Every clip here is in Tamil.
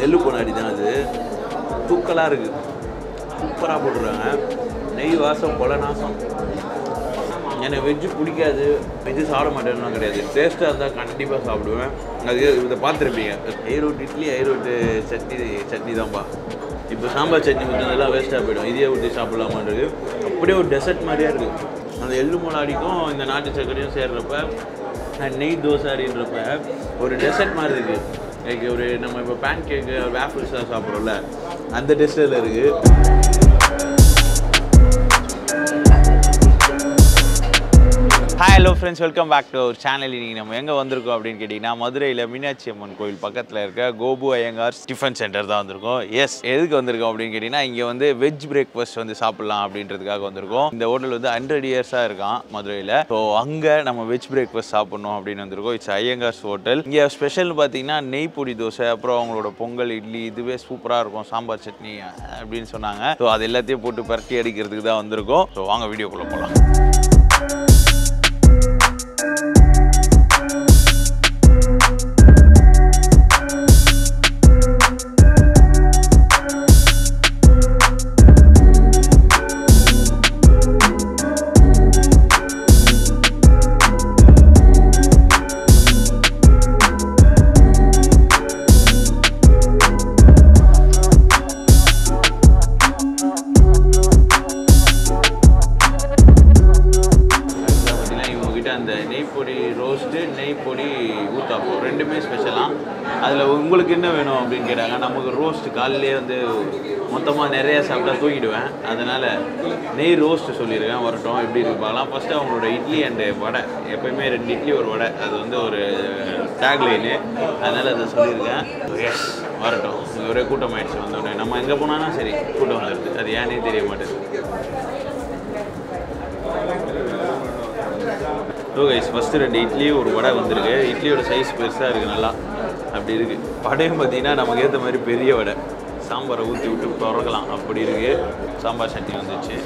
எள்ளு பொன்னாடி தான் அது தூக்கலாக இருக்குது சூப்பராக போட்டுருக்காங்க நெய் வாசம் கொலை நாசம் எனக்கு வெஜ்ஜு பிடிக்காது வெஜ்ஜு சாப்பிட மாட்டேன்னு கிடையாது டேஸ்ட்டாக இருந்தால் கண்டிப்பாக சாப்பிடுவேன் அது இதை பார்த்துருப்பீங்க ஐரோட்டு இட்லி ஐரோட்டு சட்னி சட்னி தான்ப்பா இப்போ சாம்பார் சட்னி ஊற்றினதெல்லாம் வேஸ்ட்டாக போயிடும் இதையே ஊற்றி சாப்பிடலாமான்றது அப்படியே ஒரு டெசர்ட் மாதிரியே இருக்குது அந்த எள்ளு முளாடிக்கும் இந்த நாட்டு சர்க்கரையும் சேர்றப்ப அஹ், நெய் தோசை அப்படின்றப்ப ஒரு டெசர்ட் மாதிரி இருக்குது லைக் ஒரு நம்ம இப்போ பேன் கேக்கு வேஃபிள்ஸ்லாம் சாப்பிட்றோம்ல அந்த டெஸ்ட்டில் இருக்குது hi hello friends welcome back to our channel இன்னைக்கு நம்ம எங்கே வந்திருக்கோம் அப்படின்னு கேட்டிங்கன்னா மதுரையில் மீனாட்சி அம்மன் கோயில் பக்கத்தில் இருக்க கோபு ஐயங்கார் டிஃபன் சென்டர் தான் வந்திருக்கோம் எஸ் எதுக்கு வந்திருக்கோம் அப்படின்னு கேட்டிங்கன்னா இங்கே வந்து வெஜ் பிரேக்ஃபாஸ்ட் வந்து சாப்பிட்லாம் அப்படின்றதுக்காக வந்திருக்கோம் இந்த ஹோட்டல் வந்து ஹண்ட்ரட் இயர்ஸாக இருக்கான் மதுரையில் ஸோ அங்கே நம்ம வெஜ் பிரேக்ஃபாஸ்ட் சாப்பிட்ணும் அப்படின்னு வந்திருக்கோம் இட்ஸ் ஐயங்கார்ஸ் ஹோட்டல் இங்கே ஸ்பெஷல் பார்த்தீங்கன்னா நெய் பொடி தோசை அப்புறம் அவங்களோட பொங்கல் இட்லி இதுவே சூப்பராக இருக்கும் சாம்பார் சட்னி அப்படின்னு சொன்னாங்க ஸோ அது எல்லாத்தையும் போட்டு பரட்டி அடிக்கிறதுக்கு தான் வந்திருக்கோம் ஸோ வாங்க வீடியோக்குள்ளே போகலாம் பார்த்தீங்கன்னா இவங்ககிட்ட அந்த நெய் பொடி ரோஸ்ட்டு நெய் பொடி ஊத்தாப்பம் ரெண்டுமே ஸ்பெஷலாக அதில் உங்களுக்கு என்ன வேணும் அப்படின்னு கேட்டாங்க நமக்கு ரோஸ்ட் காலையிலேயே வந்து மொத்தமாக நிறைய சாப்பிட்டா தூங்கிடுவேன் அதனால் நெய் ரோஸ்ட் சொல்லியிருக்கேன் வரட்டும் எப்படி இருக்கு பார்க்கலாம் ஃபஸ்ட்டு அவங்களோட இட்லி அண்டு வடை எப்பயுமே ரெண்டு இட்லி ஒரு வடை அது வந்து ஒரு டேக்லைனு அதனால் அதை சொல்லியிருக்கேன் எஸ் வரட்டும் இங்க ஒரே கூட்டம் ஆயிடுச்சு வந்தோடனே நம்ம எங்கே போனாலும் சரி கூட்டம் வந்துடுது அது ஏன்னே தெரிய மாட்டேங்குது ஸோ கைஸ் ஃபஸ்ட்டு ரெண்டு இட்லி ஒரு வடை வந்திருக்கு இட்லியோட சைஸ் பெருசாக இருக்குது நல்லா அப்படி இருக்குது வடையும் பார்த்தீங்கன்னா நமக்கு ஏற்ற மாதிரி பெரிய வடை சாம்பாரை ஊற்றி விட்டு பிறக்கலாம் அப்படி இருக்குது சாம்பார் சட்னி வந்துச்சு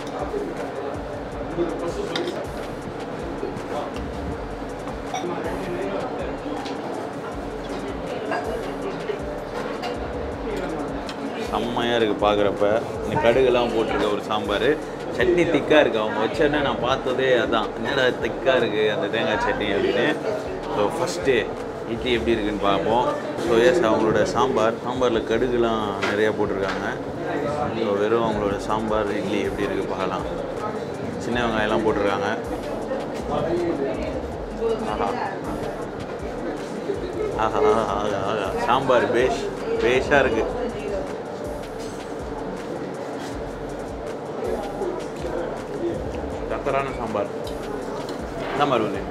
செம்மையாக இருக்குது பார்க்குறப்ப இந்த கடுகுலாம் போட்டிருக்க ஒரு சாம்பார் சட்னி திக்காக இருக்குது அவங்க வச்சோன்னே நான் பார்த்ததே அதான் என்னடா திக்காக இருக்குது அந்த தேங்காய் சட்னி அப்படின்னு ஸோ ஃபஸ்ட்டு இட்லி எப்படி இருக்குன்னு பார்ப்போம் ஸோ எஸ் அவங்களோட சாம்பார் சாம்பாரில் கடுகுலாம் நிறையா போட்டிருக்காங்க ஸோ வெறும் அவங்களோட சாம்பார் இட்லி எப்படி இருக்குது பார்க்கலாம் சின்ன வெங்காயம்லாம் போட்டிருக்காங்க ஆஹா ஆஹா ஆஹா ஆஹா சாம்பார் பேஷ் பேஷாக இருக்குது சக்கரான சாம்பார் சாம்பார் ஒன்று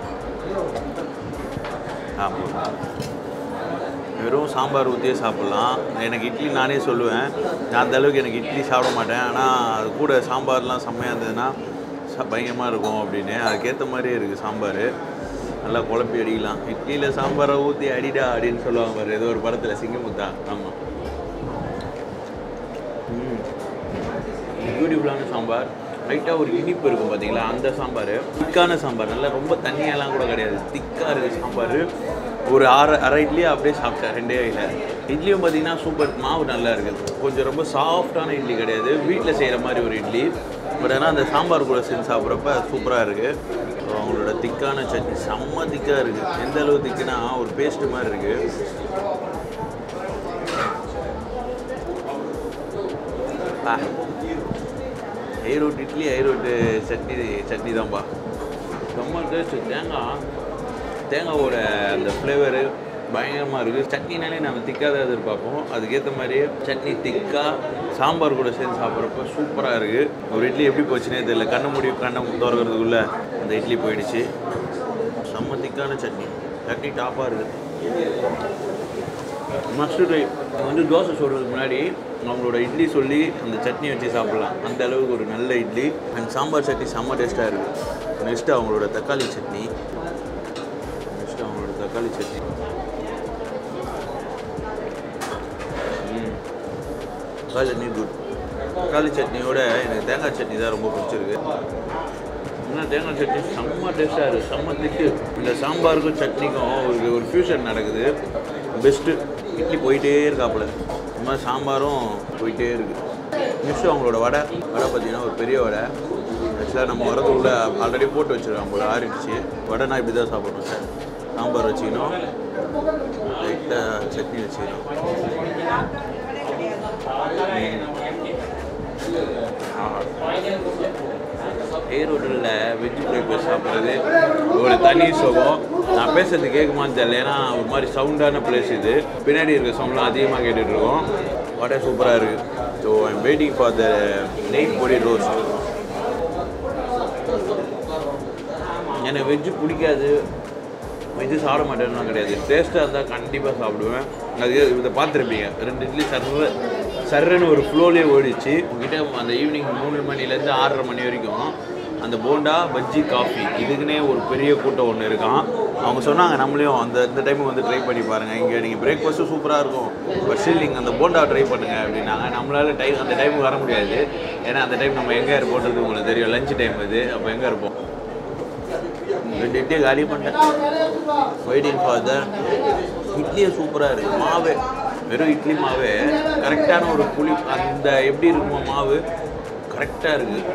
ஆ போதும். வெறும் சாம்பார் ஊற்றியே சாப்பிட்லாம் எனக்கு இட்லி நானே சொல்லுவேன் நான் அந்த அளவுக்கு எனக்கு இட்லி சாப்பிட மாட்டேன் ஆனால் அது கூட சாம்பார்லாம் செம்மையாக இருந்ததுன்னா ச பயங்கரமாக இருக்கும் அப்படின்னு அதுக்கேற்ற மாதிரியே இருக்குது சாம்பார் நல்லா குழப்பி அடிக்கலாம் இட்லியில் சாம்பாரை ஊற்றி அடிடா அப்படின்னு சொல்லுவாங்க பாரு ஏதோ ஒரு படத்தில் சிங்கமுத்தா ஆமாம் ம் பியூட்டிஃபுல்லான சாம்பார் லைட்டாக ஒரு இனிப்பு இருக்கும் பார்த்தீங்களா அந்த சாம்பார் திக்கான சாம்பார் நல்லா ரொம்ப தண்ணியெல்லாம் கூட கிடையாது திக்காக இருக்குது சாம்பார் ஒரு அரை அரை இட்லியை அப்படியே சாப்பிட்டேன் ரெண்டே கையில் இட்லியும் பார்த்தீங்கன்னா சூப்பர் மாவு நல்லா இருக்குது கொஞ்சம் ரொம்ப சாஃப்டான இட்லி கிடையாது வீட்டில் செய்கிற மாதிரி ஒரு இட்லி பட் ஆனால் அந்த சாம்பார் கூட செஞ்சு சாப்பிட்றப்ப சூப்பராக இருக்குது அவங்களோட திக்கான சட்னி செம்ம திக்காக இருக்குது எந்த அளவு திக்குனா ஒரு பேஸ்ட் மாதிரி இருக்குது ஆ ஐரோட்டு இட்லி ஐரோட்டு சட்னி சட்னி தான்ப்பா செம்ம டேஸ்ட்டு தேங்காய் தேங்காவோட அந்த ஃப்ளேவரு பயங்கரமாக இருக்குது சட்னினாலே நம்ம திக்காக தான் எதிர்பார்ப்போம் அதுக்கேற்ற மாதிரியே சட்னி திக்காக சாம்பார் கூட சேர்ந்து சாப்பிட்றப்ப சூப்பராக இருக்குது ஒரு இட்லி எப்படி போச்சுனே தெரியல கண்ணை மூடி கண்ணை திறக்கிறதுக்குள்ளே அந்த இட்லி போயிடுச்சு செம்ம திக்கான சட்னி சட்னி டாப்பாக இருக்குது மஸ்ட் ட்ரை வந்து தோசை சுடுறதுக்கு முன்னாடி அவங்களோட இட்லி சொல்லி அந்த சட்னி வச்சு சாப்பிட்லாம் அந்த அளவுக்கு ஒரு நல்ல இட்லி அண்ட் சாம்பார் சட்னி செம்ம டேஸ்ட்டாக இருக்குது நெக்ஸ்ட்டு அவங்களோட தக்காளி சட்னி நெக்ஸ்ட்டு அவங்களோட தக்காளி சட்னி ம். தக்காளி சட்னி குட் தக்காளி சட்னியோட எனக்கு தேங்காய் சட்னி தான் ரொம்ப பிடிச்சிருக்கு இன்னும் தேங்காய் சட்னி செம்ம டேஸ்ட்டாக இருக்குது செம்ம திக்கு இந்த சாம்பாருக்கும் சட்னிக்கும் ஒரு ஒரு ஃபியூஷன் நடக்குது பெஸ்ட்டு இட்லி போயிட்டே இருக்காப்புல இந்த மாதிரி சாம்பாரும் போயிட்டே இருக்கு நெக்ஸ்ட் அவங்களோட வடை வடை பார்த்தீங்கன்னா ஒரு பெரிய வடை ஆக்சுவலாக நம்ம வரதுக்குள்ள ஆல்ரெடி போட்டு வச்சுருக்காங்க போல ஆறிடுச்சு வடைனா இப்படி தான் சாப்பிடணும் சார் சாம்பார் வச்சுக்கணும் லைட்டாக சட்னி வச்சுக்கணும் ஏர் ஹோட்டலில் வெஜ் பிரேக்ஃபாஸ்ட் சாப்பிட்றது ஒரு தனி சுகம் நான் பேசுறது கேட்குமான்னு தெரியல ஏன்னா ஒரு மாதிரி சவுண்டான பிளேஸ் இது பின்னாடி இருக்க சவுண்ட்லாம் அதிகமாக கேட்டுட்டு இருக்கோம் வடை சூப்பராக இருக்குது so I'm waiting for the nei podi roast எனக்கு வெஜ்ஜு பிடிக்காது வெஜ்ஜு சாப்பிட மாட்டேன்லாம் கிடையாது டேஸ்ட்டாக இருந்தால் கண்டிப்பாக சாப்பிடுவேன் அது இதை பார்த்துருப்பீங்க ரெண்டு இட்லி சர்ற சர்றன்னு ஒரு ஃப்ளோலேயே ஓடிச்சு உங்ககிட்ட அந்த ஈவினிங் மூணு மணிலேருந்து ஆறரை மணி வரைக்கும் அந்த போண்டா பஜ்ஜி காஃபி இதுக்குன்னே ஒரு பெரிய கூட்டம் ஒன்று இருக்கான் அவங்க சொன்னாங்க நம்மளையும் அந்த இந்த டைமுக்கு வந்து ட்ரை பண்ணி பாருங்கள் இங்கே நீங்கள் பிரேக்ஃபாஸ்ட்டும் சூப்பராக இருக்கும் பட் ஸ்டில் நீங்கள் அந்த போண்டா ட்ரை பண்ணுங்க அப்படின்னாங்க நம்மளால டைம் அந்த டைமுக்கு வர முடியாது ஏன்னா அந்த டைம் நம்ம எங்கே இருப்போன்றது உங்களுக்கு தெரியும் லஞ்ச் டைம் இது அப்போ எங்கே இருப்போம் ரெண்டு இட்லியை காலி பண்ணிட்டேன் வெயிட்டிங் ஃபார் த இட்லியே சூப்பராக இருக்குது மாவே வெறும் இட்லி மாவே கரெக்டான ஒரு புளி அந்த எப்படி இருக்குமோ மாவு கரெக்டாக இருக்குது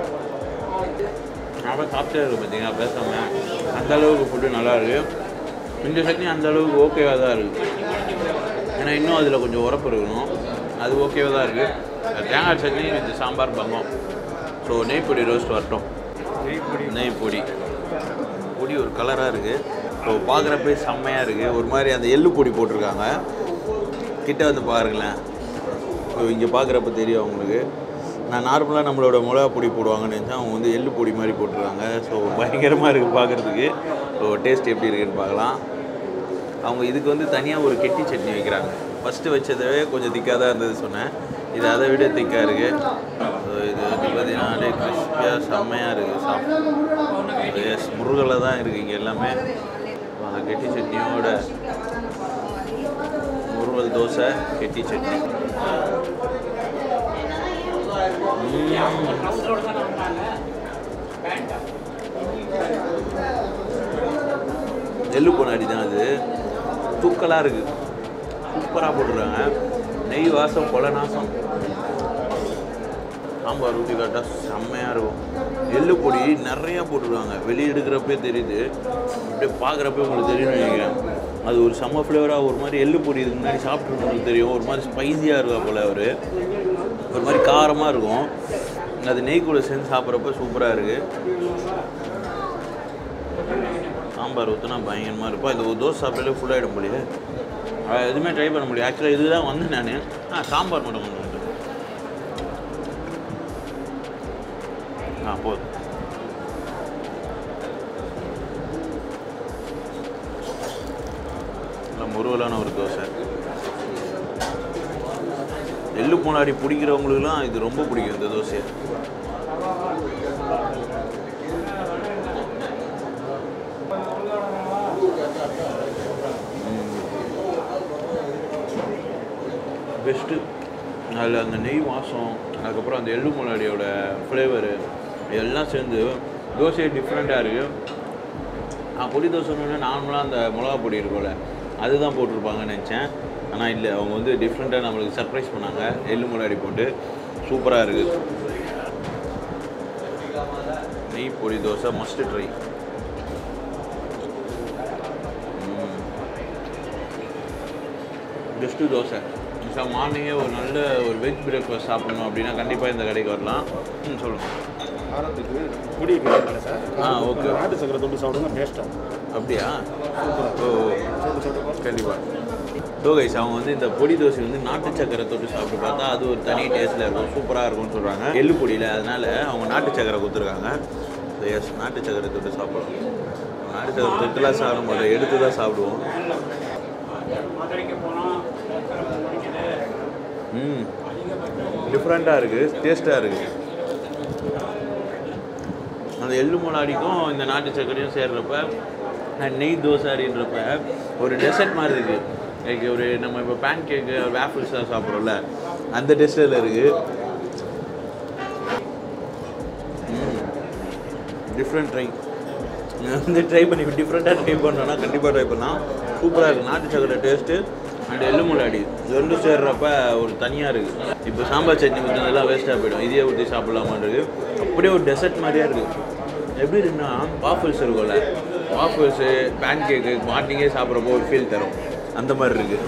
நான் சாப்பிட்டே இருக்கு பார்த்தீங்கன்னா பேசாமல் அந்த அளவுக்கு ஃபுட்டு நல்லா இருக்குது இந்த சட்னி அந்த அளவுக்கு ஓகேவாக தான் இருக்குது ஏன்னா இன்னும் அதில் கொஞ்சம் உரப்பு இருக்கணும் அது ஓகேவாக தான் இருக்குது தேங்காய் சட்னி இது சாம்பார் பங்கம் ஸோ நெய் பொடி ரோஸ்ட் வரட்டும் நெய் பொடி பொடி ஒரு கலராக இருக்குது ஸோ பார்க்குறப்ப செம்மையாக இருக்குது ஒரு மாதிரி அந்த எள்ளு பொடி போட்டிருக்காங்க கிட்ட வந்து பாருங்களேன் ஸோ இங்கே பார்க்குறப்ப தெரியும் அவங்களுக்கு நான் நார்மலாக நம்மளோட மிளகா பொடி போடுவாங்கன்னு நினச்சேன் அவங்க வந்து எள்ளு பொடி மாதிரி போட்டிருக்காங்க ஸோ பயங்கரமாக இருக்குது பார்க்குறதுக்கு ஸோ டேஸ்ட் எப்படி இருக்குன்னு பார்க்கலாம் அவங்க இதுக்கு வந்து தனியாக ஒரு கெட்டி சட்னி வைக்கிறாங்க ஃபஸ்ட்டு வச்சதவே கொஞ்சம் திக்காக தான் இருந்தது சொன்னேன் இது அதை விட திக்காக இருக்குது ஸோ இது வந்து பார்த்தீங்கன்னா அப்படியே கிறிஸ்பியாக செம்மையாக இருக்குது சாப்பிட்டு எஸ் முருகலை தான் இருக்குது இங்கே எல்லாமே அந்த கெட்டி சட்னியோட முருகல் தோசை கெட்டி சட்னி எள்ளு பொன்னாடி தான் அது தூக்கலாக இருக்குது சூப்பராக போட்டுருக்காங்க நெய் வாசம் கொலை நாசம் சாம்பார் ஊற்றி காட்டால் செம்மையாக இருக்கும் எள்ளு பொடி நிறையா போட்டுருக்காங்க வெளியே எடுக்கிறப்பே தெரியுது அப்படியே பார்க்குறப்ப உங்களுக்கு தெரியும்னு நினைக்கிறேன் அது ஒரு செம்ம ஃப்ளேவராக ஒரு மாதிரி எள்ளு பொடி இதுக்கு முன்னாடி சாப்பிட்ருக்கவங்களுக்கு தெரியும் ஒரு மாதிரி ஸ்பைஸியாக இருக்கா போல் அவர் ஒரு மாதிரி காரமாக இருக்கும் அது நெய் கூட சேர்ந்து சாப்பிட்றப்ப சூப்பராக இருக்குது சாம்பார் ஊற்றினா பயங்கரமாக இருக்கும் இந்த ஒரு தோசை சாப்பிட்டாலே ஃபுல்லாகிடும் முடியுது எதுவுமே ட்ரை பண்ண முடியும் ஆக்சுவலாக இதுதான் வந்தேன் நான் ஆ சாம்பார் மட்டும் கொண்டு வந்துட்டேன் ஆ போதும் நல்லா முருவலான ஒரு தோசை எள்ளு போனாடி பிடிக்கிறவங்களுக்குலாம் இது ரொம்ப பிடிக்கும் இந்த தோசையை பெஸ்ட்டு அதில் அந்த நெய் வாசம் அதுக்கப்புறம் அந்த எள்ளு முன்னாடியோட ஃப்ளேவரு எல்லாம் சேர்ந்து தோசையே டிஃப்ரெண்ட்டாக இருக்குது நான் பொடி தோசைன்னு நார்மலாக அந்த மிளகா பொடி இருக்கும்ல அதுதான் போட்டிருப்பாங்கன்னு நினச்சேன் ஆனால் இல்லை அவங்க வந்து டிஃப்ரெண்ட்டாக நம்மளுக்கு சர்ப்ரைஸ் பண்ணாங்க எள்ளு முன்னாடி போட்டு சூப்பராக இருக்குது நெய் பொடி dosa must try best dosa sir மார்னிங்கே ஒரு நல்ல ஒரு வெஜ் பிரேக்ஃபாஸ்ட் சாப்பிடணும் அப்படின்னா கண்டிப்பாக இந்த கடைக்கு வரலாம் ம் சொல்லுங்கள் காரத்துக்கு பொடி கிடைக்கல சார் ஆ, okay. நாட்டு சக்கரை தொட்டு சாப்பிடுங்க டேஸ்ட்டாக அப்படியா ஓ கண்டிப்பாக டோ கைஸ் அவங்க வந்து இந்த பொடி தோசை வந்து நாட்டு சக்கரை தொட்டு சாப்பிட்டு பார்த்தா அது ஒரு தனி டேஸ்ட்டில் இருக்கும் சூப்பராக இருக்கும்னு சொல்கிறாங்க எள்ளு பொடியில் அதனால் அவங்க நாட்டு சக்கரை கொடுத்துருக்காங்க எஸ் நாட்டு சக்கரை தொட்டு சாப்பிடுவோம் நாட்டு சக்கரை தொட்டுலாம் சாப்பிட மாட்டோம் எடுத்து தான் சாப்பிடுவோம் ம் டிஃப்ரெண்ட்டாக இருக்குது டேஸ்ட்டாக இருக்குது அந்த எள்ளு முளாடிக்கும் இந்த நாட்டு சர்க்கரையும் சேர்றப்ப அஹ் நெய் தோசை அப்படின்றப்ப ஒரு டெசர்ட் மாதிரி இருக்குது லைக் ஒரு நம்ம இப்போ பேன் கேக்கு வேஃபிள்ஸ்லாம் சாப்பிட்றோம்ல அந்த டெஸ்ட்டில் இருக்குது டிஃப்ரெண்ட் ட்ரை வந்து ட்ரை பண்ணி டிஃப்ரெண்ட்டாக ட்ரை பண்ணோன்னா கண்டிப்பாக ட்ரை பண்ணலாம் சூப்பராக இருக்குது நாட்டு சக்கரை டேஸ்ட்டு அண்ட் எள்ளு முளாடி இது ரெண்டும் சேர்றப்ப ஒரு தனியாக இருக்குது இப்போ சாம்பார் சட்னி ஊற்றுனதெல்லாம் வேஸ்ட்டாக போயிடும் இதையே ஊற்றி சாப்பிட்லாமான்றது அப்படியே ஒரு டெசர்ட் மாதிரியே இருக்குது எப்படி இருக்குன்னா வாஃபிள்ஸ் இருக்கும்ல வாஃபிள்ஸு பேன் கேக்கு மார்னிங்கே சாப்பிட்றப்போ ஒரு ஃபீல் தரும் அந்த மாதிரி இருக்குது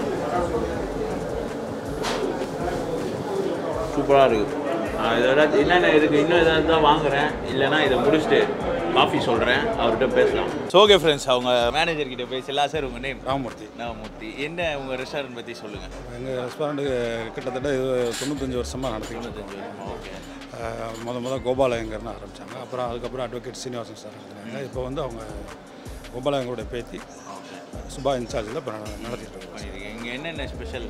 சூப்பராக இருக்குது இதோட என்னென்ன இருக்குது இன்னும் எதாவது தான் வாங்குறேன் இல்லைன்னா இதை முடிச்சுட்டு காஃபி சொல்கிறேன் அவர்கிட்ட பேசலாம் ஸோ ஓகே ஃப்ரெண்ட்ஸ் அவங்க மேனேஜர் கிட்ட பேசலாம் சார் உங்கள் நேம் ராமமூர்த்தி நாமூர்த்தி என்ன உங்கள் ரெஸ்டாரண்ட் பற்றி சொல்லுங்கள் எங்கள் ரெஸ்டாரண்ட்டு கிட்டத்தட்ட இது தொண்ணூத்தஞ்சு வருஷமாக நடத்திக்கிட்டு இருக்கோம் ஓகே அஹ் முத முத கோபாலயங்கர்னு ஆரம்பித்தாங்க அப்புறம் அதுக்கப்புறம் அட்வொகேட் சீனிவாசன் சார் இருந்தாங்க இப்போ வந்து அவங்க கோபாலயங்கரோட பேத்தி சுபா இன்சார்ஜில் இப்போ நட- நடத்திட்டு இருக்கோம் பண்ணியிருக்கேன் இங்கே என்னென்ன ஸ்பெஷல்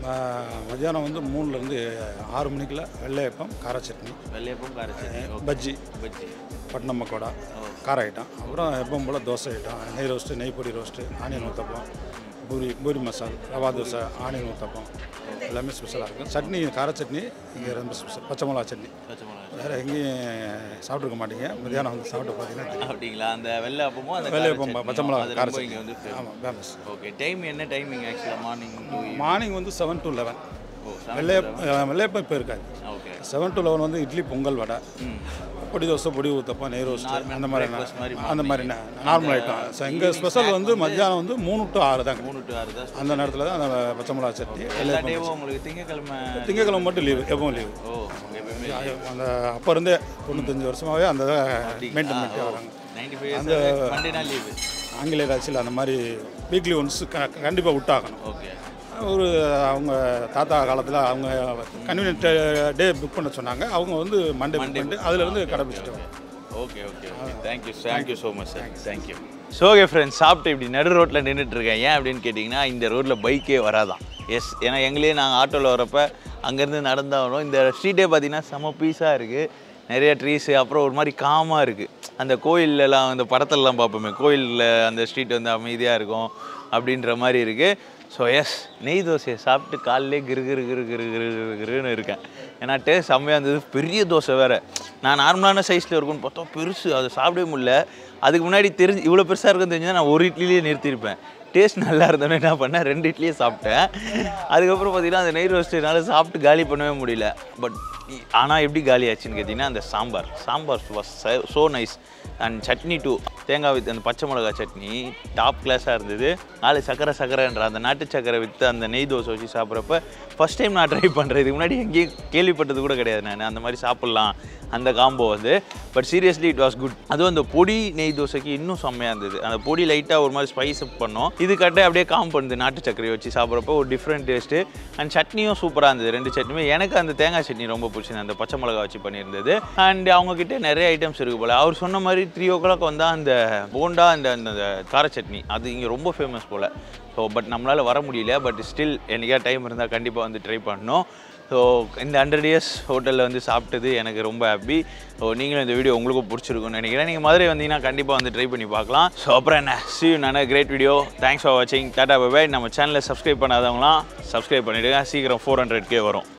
ம- மத்தியானம் வந்து மூணுலேருந்து ஆறு மணிக்குள்ள வெள்ளையப்பம் கார சட்னி வெள்ளையப்பம் கார சட்னி ஓகே பஜ்ஜி பஜ்ஜி பட்னம் பக்கோடா கார ஐட்டம் அப்புறம் எப்பவும் போல் தோசை ஐட்டம் நெய் ரோஸ்ட்டு நெய் பொடி ரோஸ்ட்டு ஆனியன் ஊத்தப்பம் பூரி பூரி மசால் ரவா தோசை ஆனியன் ஊத்தப்பம் எல்லாமே ஸ்பெஷலாக இருக்கும் சட்னி கார சட்னி இங்கே ரொம்ப ஸ்பெஷல் பச்சை மிளகா சட்னி பச்சை மிளகா வேறு எங்கேயும் சாப்பிட்ருக்க மாட்டீங்க மத்தியானம் வந்து சாப்பிட்டு பார்த்தீங்கன்னா தெரியும். அப்படிங்களா அந்த வெள்ளை அப்பமும் அந்த வெள்ளையப்பம் கார பச்சை மிளகா சட்னியும், கார அது ரொம்ப சட்னி இங்கே வந்து ஆமாம் ஃபேமஸ் ஓகே டைம் என்ன டைமிங் ஆக்சுவலாக மார்னிங் டூ மார்னிங் வந்து செவன் டு லெவன் ஓ வெள்ளையப்பம் வெள்ளையப்பம் இப்போ இருக்காது ஓகே செவன் டு லெவன் வந்து இட்லி பொங்கல் வடை ம் பொடி தோசை பொடி ஊத்தப்பம் நெய் ரோஸ்ட் அந்த மாதிரி breakfast மாதிரி அந்த மாதிரி நார்மல் ஐட்டம் ஸோ எங்கள் ஸ்பெஷல் வந்து மத்தியானம் வந்து மூணு டு ஆறு தாங்க மூணு டு ஆறு தான் அந்த நேரத்தில் தான் அந்த பச்சை மிளகா சட்னி எல்லா டேவும் உங்களுக்கு திங்கக்கிழமை திங்கக்கிழமை மட்டும் லீவு எப்பவும் லீவு ஓ எப்பவுமே அந்த அப்போ இருந்தே தொண்ணூத்தஞ்சு வருஷமாகவே அந்த மெயின்டைன் பண்ணிட்டு வராங்க நைன்டி ஃபைவ் இயர்ஸ் மண்டே நாள் லீவு ஆங்கிலேயர் ஆட்சியில் அந்த மாதிரி வீக்லி ஒன்ஸ் க கண்டிப்பாக விட்டாகணும் ஓகே ஒரு அவங்க தாத்தா காலத்தில் அவங்க கன்வீனியன்ட் டே புக் பண்ண சொன்னாங்க அவங்க வந்து மண்டே புக் பண்ணிட்டு அதுலேருந்து கடைபிடிச்சிட்டு வரோம் okay okay okay thank you thank you so much sir thank you so okay friends சாப்பிட்டு இப்படி நடு ரோட்டில் நின்றுட்டு இருக்கேன் ஏன் அப்படின்னு கேட்டிங்கன்னா இந்த ரோட்டில் பைக்கே வராதான் எஸ் ஏன்னா எங்களே நாங்கள் ஆட்டோவில் வரப்ப அங்கேருந்து நடந்தா வரோம் இந்த ஸ்ட்ரீட்டே பார்த்தீங்கன்னா செம பீஸாக இருக்குது நிறைய ட்ரீஸு அப்புறம் ஒரு மாதிரி காமாக இருக்குது அந்த கோயில்லலாம் அந்த படத்துலலாம் பார்ப்போமே கோயிலில் அந்த ஸ்ட்ரீட் வந்து அமைதியாக இருக்கும் அப்படின்ற மாதிரி இருக்குது ஸோ எஸ் நெய் தோசையை சாப்பிட்டு காலையிலே கிரு கிரு கிரு கிரு கிரு கிரு கிருன்னு இருக்கேன் ஏன்னா டேஸ்ட் செம்மையாக இருந்தது பெரிய தோசை வேறு நான் நார்மலான சைஸில் இருக்கும்னு பார்த்தா பெருசு அதை சாப்பிடவே முடியல அதுக்கு முன்னாடி தெரிஞ்சு இவ்வளோ பெருசாக இருக்குன்னு தெரிஞ்சால் நான் ஒரு இட்லிலேயே நிறுத்தியிருப்பேன் டேஸ்ட் நல்லா இருந்தோன்னே என்ன பண்ணேன் ரெண்டு இட்லியே சாப்பிட்டேன் அதுக்கப்புறம் பார்த்தீங்கன்னா அந்த நெய் ரோஸ்ட்டுனால சாப்பிட்டு காலி பண்ணவே முடியல பட் ஆனால் எப்படி காலி ஆச்சுன்னு கேட்டிங்கன்னா அந்த sambar sambar was so nice and chutney too thengai with அந்த பச்சை மிளகா சட்னி டாப் கிளாஸாக இருந்தது நாலு சக்கரை சக்கரைன்ற அந்த நாட்டு சக்கரை வித்து அந்த நெய் தோசை வச்சு சாப்பிட்றப்ப ஃபஸ்ட் டைம் நான் ட்ரை பண்ணுறேன் இதுக்கு முன்னாடி எங்கேயும் கேள்விப்பட்டது கூட கிடையாது நான் அந்த மாதிரி சாப்பிட்லாம் அந்த காம்போ வந்து but seriously it was good அதுவும் அந்த பொடி நெய் தோசைக்கு இன்னும் செம்மையாக இருந்தது அந்த பொடி லைட்டாக ஒரு மாதிரி ஸ்பைஸ் அப் பண்ணோம் இது கட்ட அப்படியே காம் பண்ணுது நாட்டு சக்கரையை வச்சு சாப்பிட்றப்போ ஒரு டிஃப்ரெண்ட் டேஸ்ட்டு அண்ட் சட்னியும் சூப்பராக இருந்தது ரெண்டு சட்னியுமே எனக்கு அந்த தேங்காய் சட்னி ரொம்ப பிடிச்சிருந்தது அந்த பச்சை மிளகா வச்சு பண்ணியிருந்தது அண்ட் அவங்கக்கிட்ட நிறைய ஐட்டம்ஸ் இருக்குது போல் அவர் சொன்ன மாதிரி த்ரீ ஓ கிளாக் வந்தால் அந்த போண்டா அந்த அந்த கார சட்னி அது இங்கே ரொம்ப ஃபேமஸ் போல் ஸோ பட் நம்மளால் வர முடியல பட் ஸ்டில் என்னைக்கா டைம் இருந்தால் கண்டிப்பாக வந்து ட்ரை பண்ணணும் ஸோ இந்த ஹண்ட்ரட் இயர்ஸ் ஹோட்டலில் வந்து சாப்பிட்டது எனக்கு ரொம்ப ஹாப்பி ஸோ நீங்களும் இந்த வீடியோ உங்களுக்கும் பிடிச்சிருக்கும்னு நினைக்கிறேன் நீங்கள் மதுரை வந்தீங்கன்னா கண்டிப்பாக வந்து ட்ரை பண்ணி பார்க்கலாம் ஸோ அப்புறம் என்ன சி நான் கிரேட் வீடியோ தேங்க்ஸ் ஃபார் வாட்சிங் டாடா பை நம்ம சேனலை சப்ஸ்கிரைப் பண்ணாதவங்களாம் சப்ஸ்கிரைப் பண்ணிவிடுங்க சீக்கிரம் ஃபோர் ஹண்ட்ரட் கே வரும்